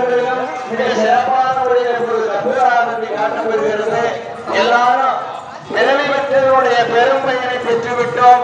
கோவில்களிலும் மிக சிறப்பான முறையில் இப்பொழுது கற்பூராரத்தி காட்டப்படுகிறது எல்லாரும் நிலவி பெற்றவருடைய பெரும் பயனை பெற்றுவிட்டோம்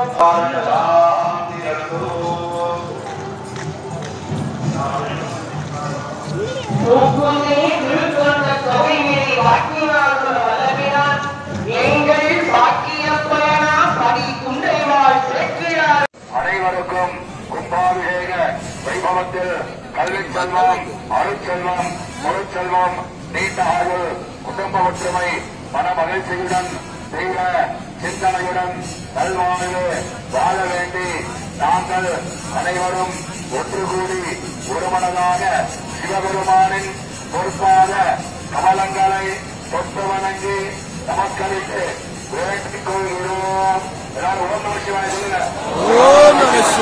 தூக்குமே திருத்தொண்ட தொகையினை வாக்கினார்கள் வல்லவினான் எங்கள் பாக்கிய பயனா படி குன்றைவாள் சேர்க்கிறார் அனைவருக்கும் கும்பாபிஷேக வைபவத்தில் கல்வி செல்வம் அருட்செல்வம் பொருட்செல்வம் நீண்ட ஆயுள் குடும்ப ஒற்றுமை மன மகிழ்ச்சியுடன் தீர சிந்தனையுடன் நல்வாழ்வு வாழ வேண்டி நாங்கள் அனைவரும் ஒன்று கூடி ஒருமனதாக சிவபெருமானின் பொறுப்பாக கமலங்களை தொட்டு வணங்கி நமஸ்கரித்து வேண்டிக் கொள்கிறோம் எல்லாரும் ஓம் நம சிவாய சொல்லுங்க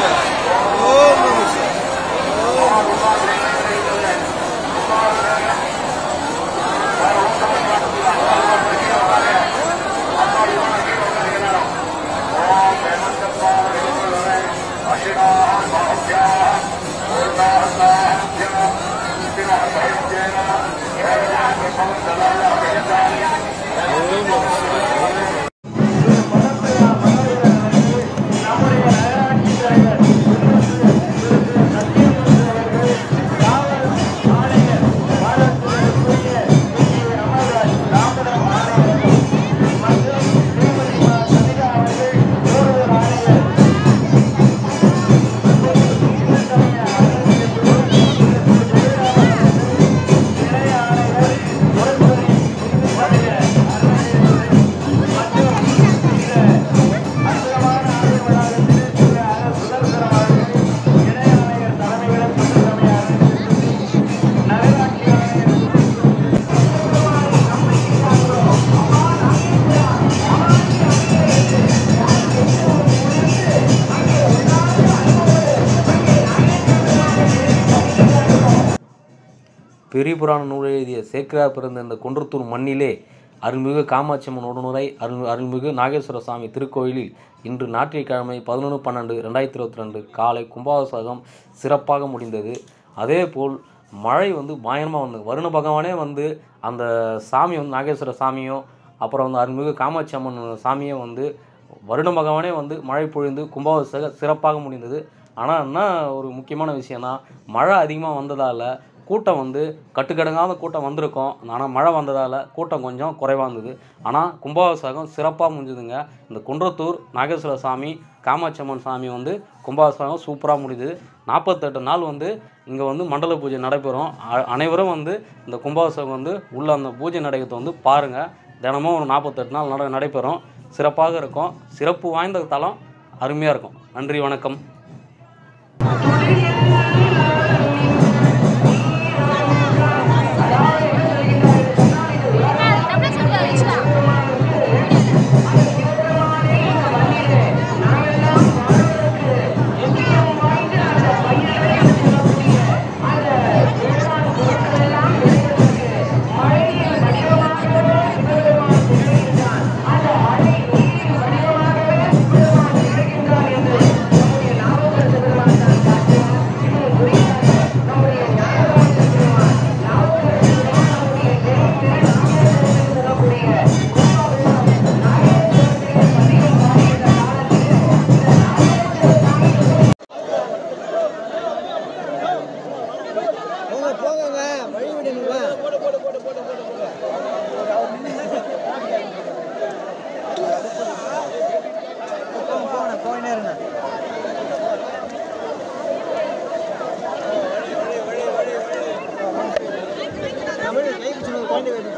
பெரிய புராண நூல் எழுதிய சேக்கிரார் பிறந்த இந்த குன்றத்தூர் மண்ணிலே அருள்மிகு காமாட்சியம்மன் உடனுரை அருள் அருள்மிகு நாகேஸ்வர சாமி திருக்கோயிலில் இன்று ஞாயிற்றுக்கிழமை பதினொன்று பன்னெண்டு ரெண்டாயிரத்தி இருபத்தி ரெண்டு காலை கும்பாபிஷேகம் சிறப்பாக முடிந்தது அதேபோல் மழை வந்து பயங்கரமாக வந்து வருண பகவானே வந்து அந்த சாமி வந்து நாகேஸ்வர சாமியும் அப்புறம் வந்து அருள்மிகு காமாட்சி அம்மன் சாமியும் வந்து வருட பகவானே வந்து மழை பொழிந்து கும்பாபிஷேகம் சிறப்பாக முடிந்தது ஆனால் என்ன ஒரு முக்கியமான விஷயம்னா மழை அதிகமாக வந்ததால் கூட்டம் வந்து கட்டுக்கடங்காத கூட்டம் வந்திருக்கும் ஆனால் மழை வந்ததால் கூட்டம் கொஞ்சம் குறைவாக இருந்தது ஆனால் கும்பாபிஷேகம் சிறப்பாக முடிஞ்சுதுங்க இந்த குன்றத்தூர் நாகேஸ்வர சாமி காமாட்சி அம்மன் சாமி வந்து கும்பாபிஷேகம் சூப்பராக முடியுது நாற்பத்தெட்டு நாள் வந்து இங்கே வந்து மண்டல பூஜை நடைபெறும் அ- அனைவரும் வந்து இந்த கும்பாபிஷேகம் வந்து உள்ள அந்த பூஜை நடையத்தை வந்து பாருங்கள் தினமும் ஒரு நாற்பத்தெட்டு நாள் நட நடைபெறும் சிறப்பாக இருக்கும் சிறப்பு வாய்ந்த தலம் அருமையாக இருக்கும் நன்றி வணக்கம் டம்ளர் சொல்லுங்க வச்சுக்கலாம் போங்க போங்க வழி விடுங்க போன போயினே இருங்க தமிழ் கை பிடிச்சு குழந்தை வேணும்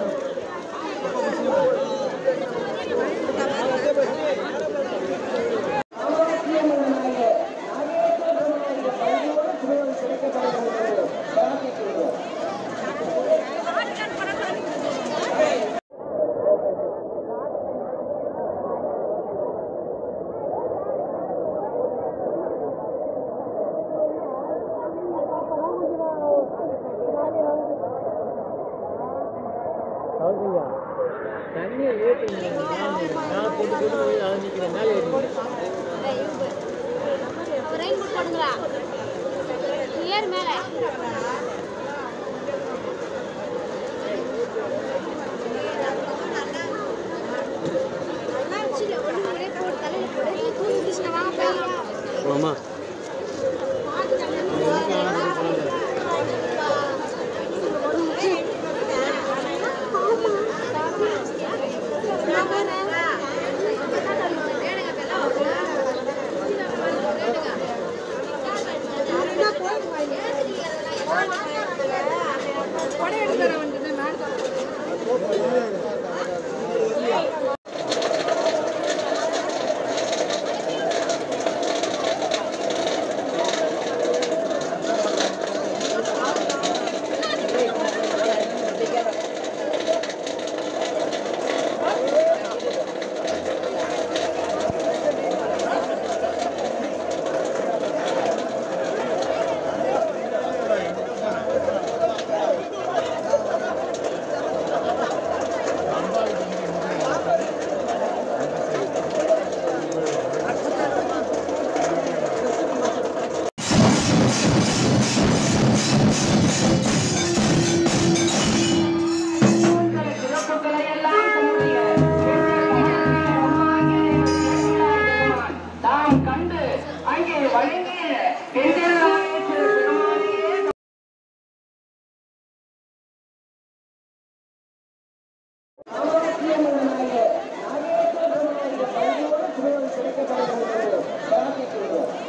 ரெயின் கோட் போடுங்களா ஏறு மேலே படம் எடுத்து தர வேண்டியது நாடு சிறப்புகளை எல்லாம் தம்முடைய தாம் கண்டு அங்கே வழங்கிய பெருமானே கிடைக்கப்பட